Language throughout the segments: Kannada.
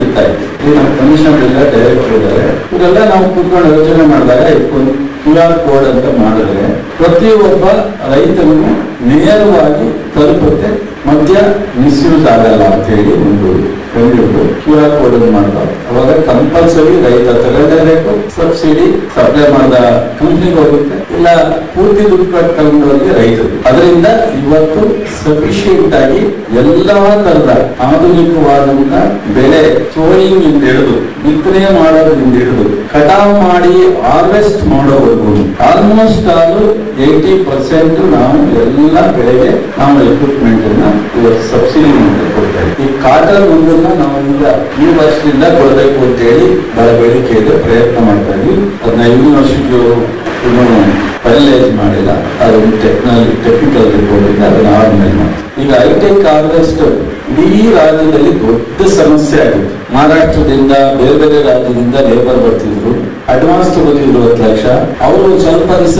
ಇರ್ತಾ ಇತ್ತು ಈ ನಮ್ಮ ಕಮಿಷನರ್ ಇಲ್ಲ ಡೈರೆಕ್ಟರ್ ಇದ್ದಾರೆ ಇವರೆಲ್ಲ ನಾವು ಕೂತ್ಕೊಂಡು ಯೋಚನೆ ಮಾಡಿದಾಗ ಒಂದು ಕ್ಯೂ ಆರ್ ಕೋಡ್ ಅಂತ ಮಾಡಿದ್ರೆ ಪ್ರತಿಯೊಬ್ಬ ರೈತನಿಗೂ ನೇರವಾಗಿ ತಲುಪುತ್ತೆ ಮಧ್ಯ ಮಿಸ್ಯೂಸ್ ಆಗಲ್ಲ ಅಂತ ಹೇಳಿ ಒಂದು ಕಂಡುಹಿಡಿದು ಕ್ಯೂ ಆರ್ ಕೋಡ್ ಮಾಡ್ತಾರೆ ಅವಾಗ ಕಂಪಲ್ಸರಿ ರೈತ ತಗೊಳ್ಳೇಬೇಕು ಸಬ್ಸಿಡಿ ಸಪ್ಲೈ ಮಾಡಿದ ಕಂಪ್ನಿಗೆ ಹೋಗುತ್ತೆ ಇಲ್ಲ ಪೂರ್ತಿ ದುಡ್ಡು ಕಟ್ಟು ತಗೊಂಡವರಿಗೆ ರೈತರು ಅದರಿಂದ ಇವತ್ತು ಸಫಿಶಿಯಂಟ್ ಆಗಿ ಎಲ್ಲಾ ತರದ ಆಧುನಿಕವಾದಂತ ಬೆಳೆ ಸೋಯಿಂಗ್ ಇಂದ ಹಿಡಿದು ಬಿತ್ತನೆ ಮಾಡೋದ್ರಿಂದ ಹಿಡಿದು ಕಟಾವ್ ಮಾಡಿ ಹಾರ್ವೆಸ್ಟ್ ಮಾಡೋವರೆಗೂ ಆಲ್ಮೋಸ್ಟ್ ಆಲ್ ಏಯ್ಟಿ ಪರ್ಸೆಂಟ್ ನಾವು ಎಲ್ಲ ಬೆಳೆಗೆ ನಾವು ಎಕ್ವಿಪ್ಮೆಂಟ್ ಅನ್ನ ಇವತ್ತು ಸಬ್ಸಿಡಿ ಕೊಡ್ತಾ ಇದ್ದೀವಿ ಈ ಕಾಟನ್ ಒಂದನ್ನ ನಾವು ಈಗ ಈ ವರ್ಷದಿಂದ ಕೊಡಬೇಕು ಅಂತ ಹೇಳಿ ಬಹಳ ಬೇಡಿಕೆ ಇದೆ ಪ್ರಯತ್ನ ಮಾಡ್ತಾ ಇದ್ವಿ ಅದನ್ನ ಯೂನಿವರ್ಸಿಟಿಯವರು ಇನ್ನೂ ಫೈನಲೈಸ್ ಮಾಡಿಲ್ಲ ಅದೊಂದು ಟೆಕ್ನಾಲಜಿ ಟೆಕ್ನಿಕಲ್ ರಿಪೋರ್ಟ್ ಇದೆ ಅದನ್ನ ಆದ್ಮೇಲೆ ಮಾಡ್ತೀವಿ. ಈಗ ಹೈಟೆಕ್ ಹಾರ್ವೆಸ್ಟ್ ಇಡೀ ರಾಜ್ಯದಲ್ಲಿ ದೊಡ್ಡ ಸಮಸ್ಯೆ ಆಗಿತ್ತು ಮಹಾರಾಷ್ಟ್ರದಿಂದ ಬೇರೆ ಬೇರೆ ರಾಜ್ಯದಿಂದ ಲೇಬರ್ ಬರ್ತಿದ್ರು ಅಡ್ವಾನ್ಸ್ ತಗೋತಿದ್ರು ಹತ್ತು ಲಕ್ಷ ಅವರು ಸ್ವಲ್ಪ ದಿವಸ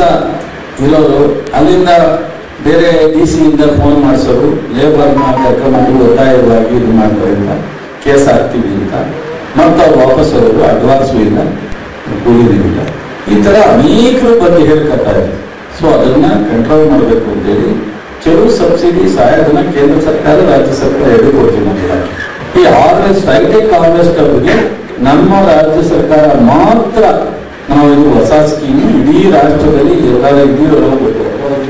ಇರೋರು ಅಲ್ಲಿಂದ ಬೇರೆ ಡಿ ಸಿ ಇಂದ ಫೋನ್ ಮಾಡಿಸೋರು ಲೇಬರ್ನ ಕರ್ಕೊಂಡ್ಬಂದು ಒತ್ತಾಯವಾಗಿ ಇದು ಮಾಡ್ತಾರೆ ಅಂತ ಕೇಸ್ ಹಾಕ್ತೀವಿ ಅಂತ ಮತ್ತೆ ಅವ್ರು ವಾಪಸ್ ಹೋಗೋದು ಅಡ್ವಾನ್ಸು ಇಲ್ಲ ಕೂಲಿನೂ ಇಲ್ಲ ಈ ತರ ಅನೇಕರು ಬಂದು ಹೇಳ್ಕೊತಾರೆ ಸೊ ಅದನ್ನ ಕಂಟ್ರೋಲ್ ಮಾಡಬೇಕು ಅಂತೇಳಿ ಕೆಲವು ಸಬ್ಸಿಡಿ ಸಹಾಯಧನ ಕೇಂದ್ರ ಸರ್ಕಾರ ರಾಜ್ಯ ಸರ್ಕಾರ ಎರಡು ಕೊಡ್ತೀವಿ ನಮ್ಮ ಇಲಾಖೆ ಈ ಹಾರ್ವೆಸ್ಟ್ ಹೈಟೆಕ್ ಹಾರ್ವೆಸ್ಟ್ ಅವರಿಗೆ ನಮ್ಮ ರಾಜ್ಯ ಸರ್ಕಾರ ಮಾತ್ರ ನಾವು ಇದು ಹೊಸ ಸ್ಕೀಮ್ ಇಡೀ ರಾಷ್ಟ್ರದಲ್ಲಿ ಎಲ್ಲರ ಇದೆಯೋ ಗೊತ್ತಿಲ್ಲ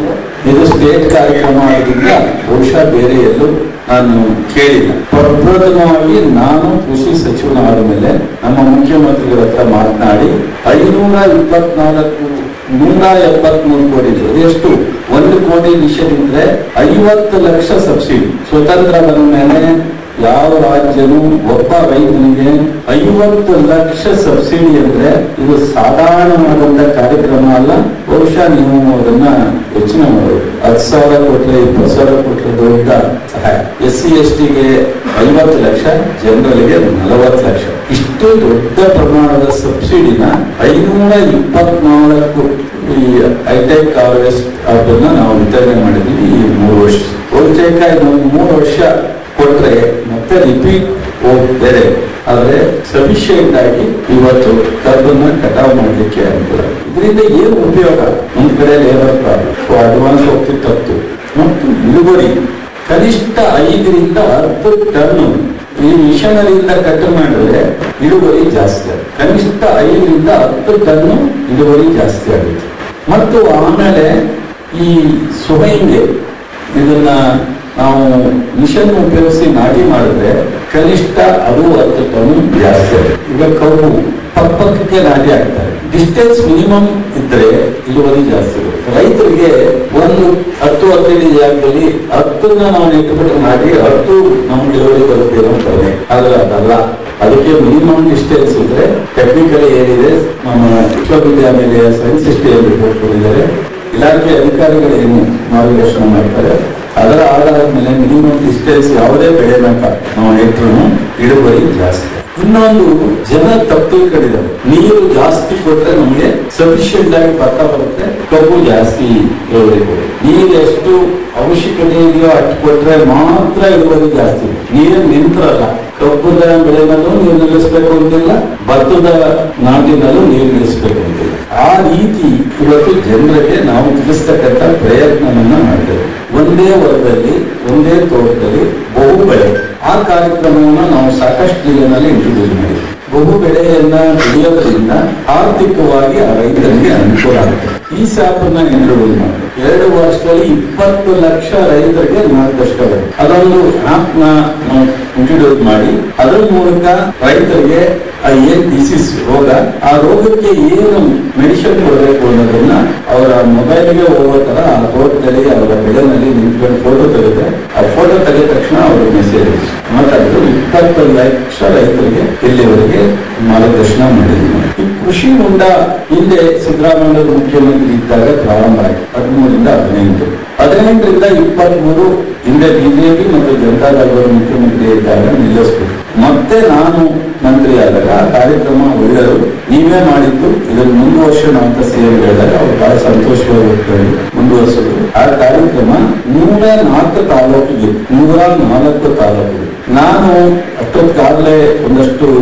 ಇದು ಸ್ಟೇಟ್ ಕಾರ್ಯಕ್ರಮ ಆಗಿದ್ದರಿಂದ ಬಹುಶಃ ಬೇರೆ ಎಲ್ಲೂ ನಾನು ಕೇಳಿಲ್ಲ ಪ್ರಪ್ರಥಮವಾಗಿ ನಾನು ಕೃಷಿ ಸಚಿವನಾದ ಮೇಲೆ ನಮ್ಮ ಮುಖ್ಯಮಂತ್ರಿಗಳ ಹತ್ರ ಮಾತನಾಡಿ ಐನೂರ ಇಪ್ಪತ್ನಾಲ್ಕು ನೂರ ಎಪ್ಪತ್ಮೂರು ಕೋಟಿ ಇದೆ ಅದೆಷ್ಟು ಒಂದು ಕೋಟಿ ಮಿಷನ್ ಇದ್ರೆ ಐವತ್ತು ಲಕ್ಷ ಸಬ್ಸಿಡಿ ಸ್ವತಂತ್ರ ಬಂದ ಮೇಲೆ ಯಾವ ರಾಜ್ಯನೂ ಒಬ್ಬ ರೈತನಿಗೆ ಐವತ್ತು ಲಕ್ಷ ಸಬ್ಸಿಡಿ ಅಂದ್ರೆ ಇದು ಸಾಧಾರಣವಾದಂತ ಕಾರ್ಯಕ್ರಮ ಅಲ್ಲ ಬಹುಶಃ ನೀವು ಅದನ್ನ ಯೋಚನೆ ಮಾಡೋದು ಹತ್ತು ಸಾವಿರ ಕೊಟ್ರೆ ಇಪ್ಪತ್ತು ಸಾವಿರ ಕೊಟ್ರೆ ದೊಡ್ಡ ಸಹಾಯ ಎಸ್ ಸಿ ಎಸ್ ಟಿಗೆ ಐವತ್ತು ಲಕ್ಷ ಜನರಲ್ಗೆ ನಲವತ್ತು ಲಕ್ಷ ಇಷ್ಟು ದೊಡ್ಡ ಪ್ರಮಾಣದ ಸಬ್ಸಿಡಿನ ಐನೂರ ಇಪ್ಪತ್ನಾಲ್ಕು ಈ ಹೈಟೆಕ್ ಹಾರ್ವೆಸ್ಟ್ ಅದನ್ನ ನಾವು ವಿತರಣೆ ಮಾಡಿದ್ವಿ ಈ ಮೂರು ವರ್ಷ ಬಹುತೇಕ ಇನ್ನೊಂದು ಮೂರು ವರ್ಷ ಕೊಟ್ರೆ ಮತ್ತೆ ರಿಪೀಟ್ ಹೋಗ್ ಬೇರೆ ಆದ್ರೆ ಸಫಿಶಿಯಂಟ್ ಆಗಿ ಇವತ್ತು ಕಬ್ಬನ್ನ ಕಟಾವ್ ಮಾಡಲಿಕ್ಕೆ ಅನುಕೂಲ ಇದರಿಂದ ಏನು ಉಪಯೋಗ ಒಂದ್ ಕಡೆ ಲೇಬರ್ ಪ್ರಾಬ್ಲಮ್ ಅಡ್ವಾನ್ಸ್ ಹೋಗ್ತಿತ್ತು ಮತ್ತು ಇಳುವರಿ ಕನಿಷ್ಠ ಐದರಿಂದ ಹತ್ತು ಟನ್ ಈ ಮಿಷನರಿಯಿಂದ ಕಟ್ ಮಾಡಿದ್ರೆ ಇಳುವರಿ ಜಾಸ್ತಿ ಆಗುತ್ತೆ ಕನಿಷ್ಠ ಐದರಿಂದ ಹತ್ತು ಟನ್ ಇಳುವರಿ ಜಾಸ್ತಿ ಆಗುತ್ತೆ ಮತ್ತು ಆಮೇಲೆ ಈ ಸುಹೈಂಗೆ ಇದನ್ನ ನಾವು ಮಿಷನ್ ಉಪಯೋಗಿಸಿ ನಾಟಿ ಮಾಡಿದ್ರೆ ಕನಿಷ್ಠ ಅದು ಹತ್ತು ಟನ್ ಜಾಸ್ತಿ ಆಗುತ್ತೆ ಈಗ ಕಬ್ಬು ಪಕ್ಕಕ್ಕೆ ನಾಟಿ ಆಗ್ತಾರೆ ಡಿಸ್ಟೆನ್ಸ್ ಮಿನಿಮಮ್ ಇದ್ರೆ ಇಳುವರಿ ಜಾಸ್ತಿ ಇರುತ್ತೆ ರೈತರಿಗೆ ಒಂದು ಹತ್ತು ಹತ್ತಡಿ ಜಾಗದಲ್ಲಿ ಹತ್ತನ್ನ ನಾವು ನೆಟ್ಟುಬಿಟ್ಟು ನಾಟಿ ಹತ್ತು ನಮ್ಗೆ ಇಳುವರಿ ಬರುತ್ತೆ ಅನ್ನೋ ಕಡಿಮೆ ಆದ್ರೆ ಅದಲ್ಲ ಅದಕ್ಕೆ ಮಿನಿಮಮ್ ಡಿಸ್ಟೆನ್ಸ್ ಇದ್ರೆ ಟೆಕ್ನಿಕಲಿ ಏನಿದೆ ನಮ್ಮ ವಿಶ್ವವಿದ್ಯಾನಿಲಯ ಸೈನ್ಸ್ ಸಿಸ್ಟಮ್ ರಿಪೋರ್ಟ್ ಕೊಟ್ಟಿದ್ದಾರೆ ಇಲಾಖೆ ಅಧಿಕಾರಿಗಳು ಏನು ಮಾರ್ಗದರ್ಶನ ಮಾಡ್ತಾರೆ ಅದರ ಆಧಾರದ ಮೇಲೆ ಮಿನಿಮಮ್ ಡಿಸ್ಟೆನ್ಸ್ ಯಾವುದೇ ಬೆಳೆನಕ ನಾವು ನೆಟ್ಟರು ಇಳುವರಿ ಜಾಸ್ತಿ ಇನ್ನೊಂದು ಜನ ತಪ್ಪು ತಿಳ್ಕೊಂಡಿದ್ದಾರೆ ನೀರು ಜಾಸ್ತಿ ಕೊಟ್ರೆ ನಮಗೆ ಸಫಿಶಿಯಂಟ್ ಆಗಿ ಭತ್ತ ಬರುತ್ತೆ ಕಬ್ಬು ಜಾಸ್ತಿ ಇಳುವರಿ ಕೊಡುತ್ತೆ ನೀರು ಎಷ್ಟು ಅವಶ್ಯಕತೆ ಇದೆಯೋ ಅಷ್ಟು ಕೊಟ್ರೆ ಮಾತ್ರ ಇಳುವರಿ ಜಾಸ್ತಿ ನೀರು ನಿಂತ್ರಲ್ಲ ಕಬ್ಬದ ಬೆಳೆನಲ್ಲೂ ನೀರು ನಿಲ್ಲಿಸ್ಬೇಕು ಅಂತಿಲ್ಲ ಭತ್ತದ ನಾಟಿನಲ್ಲೂ ನೀರು ನಿಲ್ಲಿಸ್ಬೇಕು ಅಂತಿಲ್ಲ ಆ ರೀತಿ ಇವತ್ತು ಜನರಿಗೆ ನಾವು ತಿಳಿಸ್ತಕ್ಕಂಥ ಪ್ರಯತ್ನವನ್ನ ಮಾಡ್ತೇವೆ ಒಂದೇ ಹೊಲದಲ್ಲಿ ಒಂದೇ ತೋಟದಲ್ಲಿ ಬಹು ಬೆಳೆ ಆ ಕಾರ್ಯಕ್ರಮವನ್ನು ನಾವು ಸಾಕಷ್ಟು ಜಿಲ್ಲೆನಲ್ಲಿ ಇಂಟ್ರೊಡ್ಯೂಸ್ ಮಾಡಿದ್ವಿ ಬಹು ಬೆಳೆಯನ್ನ ಬೆಳೆಯೋದ್ರಿಂದ ಆರ್ಥಿಕವಾಗಿ ಆ ರೈತರಿಗೆ ಅನುಕೂಲ ಆಗುತ್ತೆ ಈ ಸ್ಯಾಪನ್ನ ಇಂಟ್ರೊಡ್ಯೂಸ್ ಮಾಡಿ ಎರಡು ವರ್ಷದಲ್ಲಿ ಇಪ್ಪತ್ತು ಲಕ್ಷ ರೈತರಿಗೆ ಮಾರ್ಗದರ್ಶಕ ಅದೊಂದು ಆಪ್ ನ ಇಂಟ್ರೊಡ್ಯೂಸ್ ಮಾಡಿ ಅದರ ಮೂಲಕ ರೈತರಿಗೆ ಆ ಏನ್ ಡಿಸೀಸ್ ರೋಗ ಆ ರೋಗಕ್ಕೆ ಏನು ಮೆಡಿಸಿನ್ ಕೊಡಬೇಕು ಅನ್ನೋದನ್ನ ಅವರ ಮೊಬೈಲ್ಗೆ ಹೋಗೋ ತರ ಆ ತೋಟದಲ್ಲಿ ಅವರ ಬೆಳೆನಲ್ಲಿ ನಿಂತ್ಕೊಂಡು ಫೋಟೋ ತೆಗೆದ್ರೆ ಆ ಫೋಟೋ ತೆಗೆದ ತಕ್ಷಣ ಅವರು ಮೆಸೇಜ್ ಮಾತಾಡಿದ್ರು ಇಪ್ಪತ್ತು ಲಕ್ಷ ರೈತರಿಗೆ ಇಲ್ಲಿವರೆಗೆ ಮಾರ್ಗದರ್ಶನ ಮಾಡಿದ್ರು ಈ ಕೃಷಿ ಹೊಂಡ ಹಿಂದೆ ಸಿದ್ದರಾಮಯ್ಯ ಮುಖ್ಯಮಂತ್ರಿ ಇದ್ದಾಗ ಪ್ರಾರಂಭ ಆಯ್ತು ಹದಿಮೂರಿಂದ ಹದಿನೆಂಟು ಹದಿನೆಂಟರಿಂದ ಇಪ್ಪತ್ಮೂರು ಹಿಂದೆ ಬಿಜೆಪಿ ಮತ್ತು ಜನತಾದಳವರು ಮುಖ್ಯಮಂತ್ರಿ ಇದ್ದಾಗ ನಿಲ್ಲಿಸ್ಬಿಟ್ಟು ಮತ್ತೆ ನಾನು ಮಂತ್ರಿ ಆದಾಗ ಆ ಕಾರ್ಯಕ್ರಮ ಒಳ್ಳೆಯದು ನೀವೇ ಮಾಡಿದ್ದು ಇದನ್ನು ಮುಂದುವರ್ಸೋಣ ಅಂತ ಸಿಎಂ ಹೇಳಿದಾಗ ಅವ್ರು ಬಹಳ ಸಂತೋಷವಾಗಿ ಒಪ್ಕೊಂಡು ಮುಂದುವರ್ಸೋದು ಆ ಕಾರ್ಯಕ್ರಮ ನೂರ ನಾಲ್ಕು ತಾಲೂಕಿಗೆ ನೂರ ನಾಲ್ಕು ತಾಲೂಕಿಗೆ ನಾನು ಹತ್ತೊಂಬತ್ತು ಇಷ್ಟೊತ್ತಾಗಲೇ ಒಂದಷ್ಟು